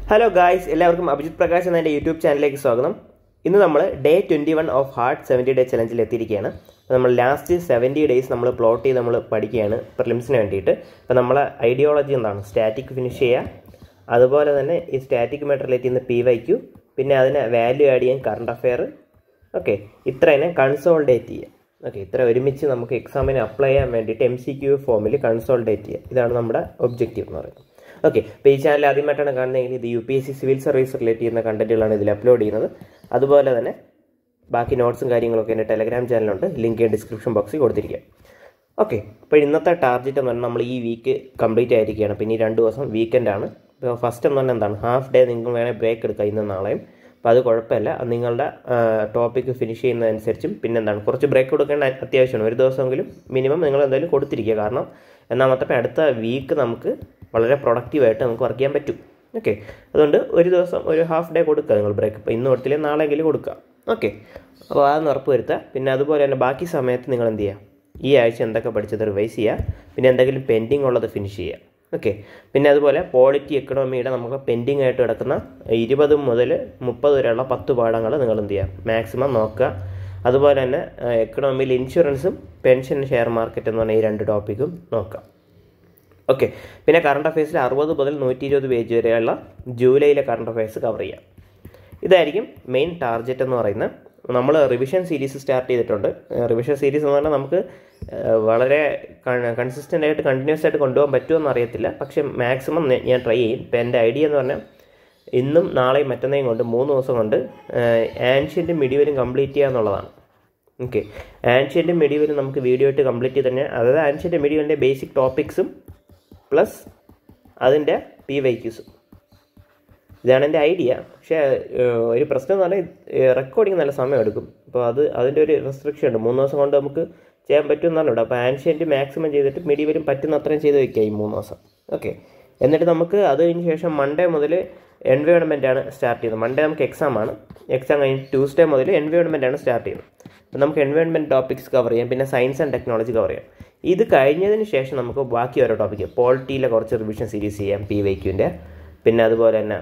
hello guys എല്ലാവർക്കും അഭിജിത് പ്രകാശ് എന്ന എൻ്റെ യൂട്യൂബ് ചാനലിലേക്ക് സ്വാഗതം ഇന്ന് നമ്മൾ day twenty one of heart seventy day ചലഞ്ചിൽ എത്തിയിരിക്കുകയാണ് അപ്പോൾ നമ്മൾ ലാസ്റ്റ് സെവൻറ്റി ഡേയ്സ് നമ്മൾ പ്ലോട്ട് ചെയ്ത് നമ്മൾ പഠിക്കുകയാണ് പ്രിലിംസിന് വേണ്ടിയിട്ട് അപ്പോൾ നമ്മളെ ഐഡിയോളജി എന്താണ് സ്റ്റാറ്റിക് ഫിനിഷ് ചെയ്യുക അതുപോലെ തന്നെ ഈ സ്റ്റാറ്റിക് മാറ്റർ റിലേറ്റ് ചെയ്യുന്ന പി വൈ ക്യു പിന്നെ അതിനെ വാല്യൂ ആഡ് ചെയ്യാൻ കറണ്ട് അഫെയർ ഓക്കെ ഇത്രേനെ കൺസോൾഡേറ്റ് ചെയ്യുക ഓക്കെ ഇത്ര ഒരുമിച്ച് നമുക്ക് എക്സാമിന് അപ്ലൈ ചെയ്യാൻ വേണ്ടിയിട്ട് എം സി ക്യു ഫോമിൽ കൺസോൾഡേറ്റ് ചെയ്യുക ഇതാണ് നമ്മുടെ ഒബ്ജക്റ്റീവ് എന്ന് പറയുന്നത് ഓക്കെ അപ്പോൾ ഈ ചാനൽ ആദ്യമായിട്ടാണ് കാണുന്നതെങ്കിൽ ഇത് U P S C civil service relate ചെയ്യുന്ന കണ്ടന്റുകളാണ് ഇതിൽ അപ്ലോഡ് ചെയ്യുന്നത് അതുപോലെ തന്നെ ബാക്കി നോട്ട്സും കാര്യങ്ങളൊക്കെ എൻ്റെ ടെലഗ്രാം ചാനലുണ്ട് ലിങ്ക് ഡിസ്ക്രിപ്ഷൻ ബോക്സിൽ കൊടുത്തിരിക്കുക ഓക്കെ അപ്പോൾ ഇന്നത്തെ ടാർഗറ്റ് എന്ന് പറഞ്ഞാൽ നമ്മൾ ഈ വീക്ക് കംപ്ലീറ്റ് ആയിരിക്കുകയാണ് പിന്നെ ഈ രണ്ട് ദിവസം വീക്കെൻഡാണ് ഇപ്പോൾ ഫസ്റ്റ് എന്ന് പറഞ്ഞാൽ എന്താണ് ഹാഫ് ഡേ നിങ്ങൾ വേണേൽ ബ്രേക്ക് എടുക്കുക ഇന്നും നാളെയും അപ്പോൾ അത് കുഴപ്പമില്ല അത് നിങ്ങളുടെ ടോപ്പിക്ക് ഫിനിഷ് ചെയ്യുന്നതനുസരിച്ചും പിന്നെ എന്താണ് കുറച്ച് ബ്രേക്ക് കൊടുക്കേണ്ട അത്യാവശ്യമാണ് ഒരു ദിവസമെങ്കിലും മിനിമം നിങ്ങൾ എന്തായാലും കൊടുത്തിരിക്കുക കാരണം എന്നാൽ മാത്രമേ അടുത്ത വീക്ക് നമുക്ക് വളരെ പ്രൊഡക്റ്റീവായിട്ട് നമുക്ക് വർക്ക് ചെയ്യാൻ പറ്റും ഓക്കെ അതുകൊണ്ട് ഒരു ദിവസം ഒരു ഹാഫ് ഡേ കൊടുക്കുക നിങ്ങൾ ബ്രേക്ക് ഇപ്പോൾ ഇന്ന് കൊടുത്തില്ലേ നാളെയെങ്കിലും കൊടുക്കുക ഓക്കെ അപ്പോൾ അതൊന്ന് ഉറപ്പ് വരുത്തുക പിന്നെ അതുപോലെ തന്നെ ബാക്കി സമയത്ത് നിങ്ങൾ എന്ത് ചെയ്യുക ഈ ആഴ്ച എന്തൊക്കെ പഠിച്ചത് റിവൈസ് ചെയ്യുക പിന്നെ എന്തെങ്കിലും പെൻഡിങ് ഉള്ളത് ഫിനിഷ് ചെയ്യുക ഓക്കെ പിന്നെ അതുപോലെ പോളിറ്റി എക്കണോമിയുടെ നമുക്ക് പെൻഡിങ് ആയിട്ട് കിടക്കുന്ന ഇരുപത് മുതൽ മുപ്പത് വരെയുള്ള പത്ത് പാഠങ്ങൾ നിങ്ങൾ എന്ത് ചെയ്യുക മാക്സിമം നോക്കുക അതുപോലെ തന്നെ എക്കണോമിയിൽ ഇൻഷുറൻസും പെൻഷൻ ഷെയർ മാർക്കറ്റ് എന്ന് പറഞ്ഞ ഈ രണ്ട് ടോപ്പിക്കും നോക്കാം ഓക്കെ പിന്നെ കറണ്ട് അഫയേഴ്സിൽ അറുപത് മുതൽ നൂറ്റി ഇരുപത് പേജ് വരെയുള്ള ജൂലൈയിലെ കറണ്ട് അഫയേഴ്സ് കവർ ചെയ്യാം ഇതായിരിക്കും മെയിൻ ടാർഗറ്റ് എന്ന് പറയുന്നത് നമ്മൾ റിവിഷൻ സീരീസ് സ്റ്റാർട്ട് ചെയ്തിട്ടുണ്ട് റിവിഷൻ സീരീസ് എന്ന് പറഞ്ഞാൽ നമുക്ക് വളരെ കൺസിസ്റ്റൻ്റ് ആയിട്ട് കണ്ടിന്യൂസ് ആയിട്ട് കൊണ്ടുപോകാൻ പറ്റുമെന്ന് അറിയത്തില്ല പക്ഷേ മാക്സിമം ഞാൻ ട്രൈ ചെയ്യും ഇപ്പം എൻ്റെ ഐഡിയ എന്ന് പറഞ്ഞാൽ ഇന്നും നാളെയും മറ്റന്നേയും കൊണ്ട് മൂന്ന് ദിവസം കൊണ്ട് ആൻഷ്യൻറ്റും മിഡിവലും കംപ്ലീറ്റ് ചെയ്യുക എന്നുള്ളതാണ് ഓക്കെ ആൻഷ്യൻറ്റും മിഡിവലും നമുക്ക് വീഡിയോ ആയിട്ട് കംപ്ലീറ്റ് ചെയ്ത് തന്നെ അതായത് ആൻഷ്യൻ്റെ മിഡിവലിൻ്റെ ബേസിക് ടോപ്പിക്സും പ്ലസ് അതിൻ്റെ പി വൈക്യൂസും ഇതാണ് എൻ്റെ ഐഡിയ പക്ഷേ ഒരു പ്രശ്നം എന്ന് പറഞ്ഞാൽ റെക്കോർഡിങ് നല്ല സമയം എടുക്കും അപ്പോൾ അത് അതിൻ്റെ ഒരു റെസ്ട്രിക്ഷൻ ഉണ്ട് മൂന്ന് ദിവസം കൊണ്ട് നമുക്ക് ചെയ്യാൻ പറ്റുമെന്നാണ് ഇവിടെ അപ്പോൾ ആൻഷ്യൻറ്റ് മാക്സിമം ചെയ്തിട്ട് മിഡിവരും പറ്റുന്ന അത്രയും ചെയ്ത് വയ്ക്കുക ഈ മൂന്ന് ദിവസം ഓക്കെ എന്നിട്ട് നമുക്ക് അതിന് ശേഷം മൺഡേ മുതൽ എൻവയോൺമെൻ്റ് ആണ് സ്റ്റാർട്ട് ചെയ്യുന്നത് മൺഡേ നമുക്ക് എക്സാം ആണ് എക്സാം കഴിഞ്ഞ് ട്യൂസ്ഡേ മുതൽ എൻവയോൺമെൻ്റ് ആണ് സ്റ്റാർട്ട് ചെയ്യുന്നത് അപ്പോൾ നമുക്ക് എൻവയോൺമെൻറ്റ് ടോപ്പിക്സ് കവർ ചെയ്യാം പിന്നെ സയൻസ് ആൻഡ് ടെക്നോളജി കവർ ചെയ്യാം ഇത് കഴിഞ്ഞതിന് ശേഷം നമുക്ക് ബാക്കി ഓരോ ടോപ്പിക്ക് പോളിറ്റിയിലെ കുറച്ച് റിവിഷൻ സീരീസ് ചെയ്യാം പി വൈക്യുവിൻ്റെ പിന്നെ അതുപോലെ തന്നെ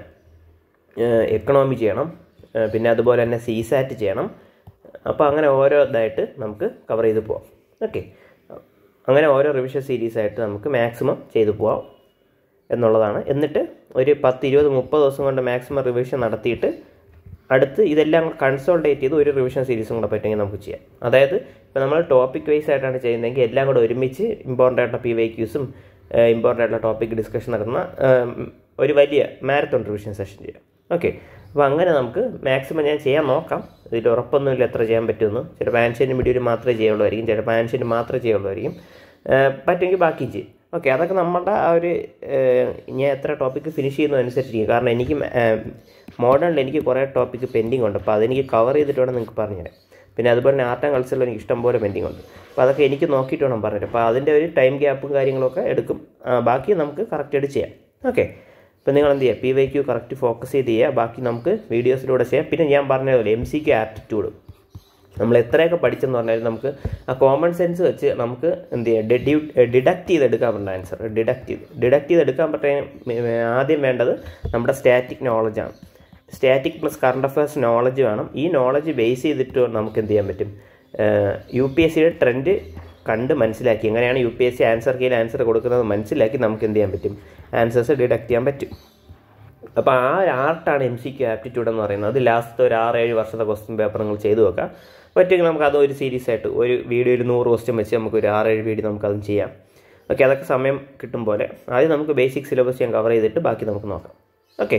എക്കണോമി ചെയ്യണം പിന്നെ അതുപോലെ തന്നെ സീസാറ്റ് ചെയ്യണം അപ്പോൾ അങ്ങനെ ഓരോ ഇതായിട്ട് നമുക്ക് കവർ ചെയ്ത് പോവാം ഓക്കെ അങ്ങനെ ഓരോ റിവിഷൻ സീരീസ് ആയിട്ട് നമുക്ക് മാക്സിമം ചെയ്തു പോവാം എന്നുള്ളതാണ് എന്നിട്ട് ഒരു പത്ത് ഇരുപത് മുപ്പത് ദിവസം കൊണ്ട് മാക്സിമം റിവിഷൻ നടത്തിയിട്ട് അടുത്ത് ഇതെല്ലാം കൺസോൾട്ടേറ്റ് ചെയ്ത് ഒരു റിവിഷൻ സീരീസും കൂടെ പറ്റുമെങ്കിൽ നമുക്ക് ചെയ്യാം അതായത് ഇപ്പോൾ നമ്മൾ ടോപ്പിക് വൈസ് ആയിട്ടാണ് ചെയ്യുന്നതെങ്കിൽ എല്ലാം കൂടെ ഒരുമിച്ച് ഇമ്പോർട്ടൻ്റ് ആയിട്ടുള്ള പി വൈ ക്യൂസും ഇമ്പോർട്ടൻ്റ് ആയിട്ടുള്ള ടോപ്പിക് ഡിസ്കഷൻ നടക്കുന്ന ഒരു വലിയ മാരത്തോൺ റിവിഷൻ സെഷൻ ചെയ്യാം ഓക്കെ അപ്പോൾ അങ്ങനെ നമുക്ക് മാക്സിമം ഞാൻ ചെയ്യാൻ നോക്കാം ഇതിൽ ഉറപ്പൊന്നുമില്ല എത്ര ചെയ്യാൻ പറ്റുമെന്ന് ചിലപ്പോൾ ആൻഷ്യൻ്റെ വീഡിയോയിൽ മാത്രമേ ചെയ്യുള്ളൂമായിരിക്കും ചിലപ്പോൾ ആൻഷ്യൻ്റെ മാത്രമേ ചെയ്യുള്ളൂമായിരിക്കും പറ്റുമെങ്കിൽ ബാക്കി ചെയ്യും ഓക്കെ അതൊക്കെ നമ്മുടെ ആ ഒരു ഞാൻ എത്ര ടോപ്പിക്ക് ഫിനിഷ് ചെയ്യുന്നതനുസരിച്ചിരിക്കും കാരണം എനിക്ക് മോഡേണിൽ എനിക്ക് കുറേ ടോപ്പിക്ക് പെൻഡിങ് ഉണ്ട് അപ്പോൾ അതെനിക്ക് കവർ ചെയ്തിട്ട് വേണം നിങ്ങൾക്ക് പറഞ്ഞുതരാം പിന്നെ അതുപോലെ തന്നെ ആർട്ട് ആൻഡ് കൾച്ചറിൽ എനിക്ക് ഇഷ്ടംപോലെ പെൻഡിങ് ഉണ്ട് അപ്പോൾ അതൊക്കെ എനിക്ക് നോക്കിയിട്ട് വേണം പറഞ്ഞുതരാം അപ്പോൾ അതിൻ്റെ ഒരു ടൈം ഗ്യാപ്പും കാര്യങ്ങളൊക്കെ എടുക്കും ബാക്കി നമുക്ക് കറക്റ്റായിട്ട് ചെയ്യാം ഓക്കെ അപ്പോൾ നിങ്ങൾ എന്ത് ചെയ്യുക P Y Q correct focus ചെയ്ത് ചെയ്യുക ബാക്കി നമുക്ക് വീഡിയോസിലൂടെ ചെയ്യാം പിന്നെ ഞാൻ പറഞ്ഞതുപോലെ എം സി ക്യു ആപ്റ്റിറ്റ്യൂഡ് നമ്മൾ എത്രയൊക്കെ പഠിച്ചെന്ന് പറഞ്ഞാലും നമുക്ക് ആ കോമൺ സെൻസ് വെച്ച് നമുക്ക് എന്ത് ചെയ്യുക ഡെഡ്യൂ ഡിഡക്റ്റ് ചെയ്തെടുക്കാൻ പറ്റുന്ന ആൻസർ ഡിഡക്റ്റ് ചെയ്ത് ഡിഡക്റ്റ് ചെയ്തെടുക്കാൻ പറ്റുന്ന ആദ്യം വേണ്ടത് നമ്മുടെ സ്റ്റാറ്റിക് നോളജാണ് static plus current affairs knowledge വേണം ഈ നോളജ് ബേസ് ചെയ്തിട്ട് നമുക്ക് എന്ത് ചെയ്യാൻ പറ്റും യു പി എസ് സിയുടെ ട്രെൻഡ് കണ്ട് മനസ്സിലാക്കി എങ്ങനെയാണ് U P S C answer കീഴിൽ ആൻസർ കൊടുക്കുന്നത് മനസ്സിലാക്കി നമുക്ക് എന്ത് ചെയ്യാൻ പറ്റും ആൻസേഴ്സ് ഡിഡക്റ്റ് ചെയ്യാൻ പറ്റും അപ്പോൾ ആ ഒരു ആർട്ടാണ് എം സി ക്യു ആപ്റ്റിറ്റ്യൂഡ് എന്ന് പറയുന്നത് അത് ലാസ്റ്റ് ഒരു ആറ് ഏഴ് വർഷത്തെ ക്വസ്റ്റ്യൻ പേപ്പർ നിങ്ങൾ ചെയ്തു വെക്കാം പറ്റുമെങ്കിൽ നമുക്ക് അതൊരു സീരീസ് ആയിട്ട് ഒരു വീഡിയോ ഒരു നൂറ് ക്വസ്റ്റ്യൻ വെച്ച് നമുക്ക് ഒരു ആറേഴ് വീഡിയോ നമുക്ക് അതും ചെയ്യാം ഓക്കെ അതൊക്കെ സമയം കിട്ടും പോലെ ആദ്യം നമുക്ക് ബേസിക് സിലബസ് ഞാൻ കവർ ചെയ്തിട്ട് ബാക്കി നമുക്ക് നോക്കാം ഓക്കെ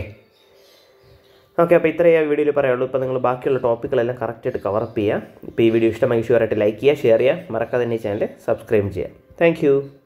ഓക്കെ അപ്പോൾ ഇത്രയേ വീഡിയോയിൽ പറയുള്ളൂ ഇപ്പോൾ നിങ്ങൾ ബാക്കിയുള്ള ടോപ്പിക്കുകളെല്ലാം കറക്റ്റായിട്ട് കവറപ്പ് ചെയ്യുക ഇപ്പോൾ ഈ വീഡിയോ ഇഷ്ടമായി ഷുവറായിട്ട് ലൈക്ക് ചെയ്യുക ഷെയർ ചെയ്യുക മറക്കാതെ തന്നെ ഈ ചാനൽ സബ്സ്ക്രൈബ് ചെയ്യുക താങ്ക്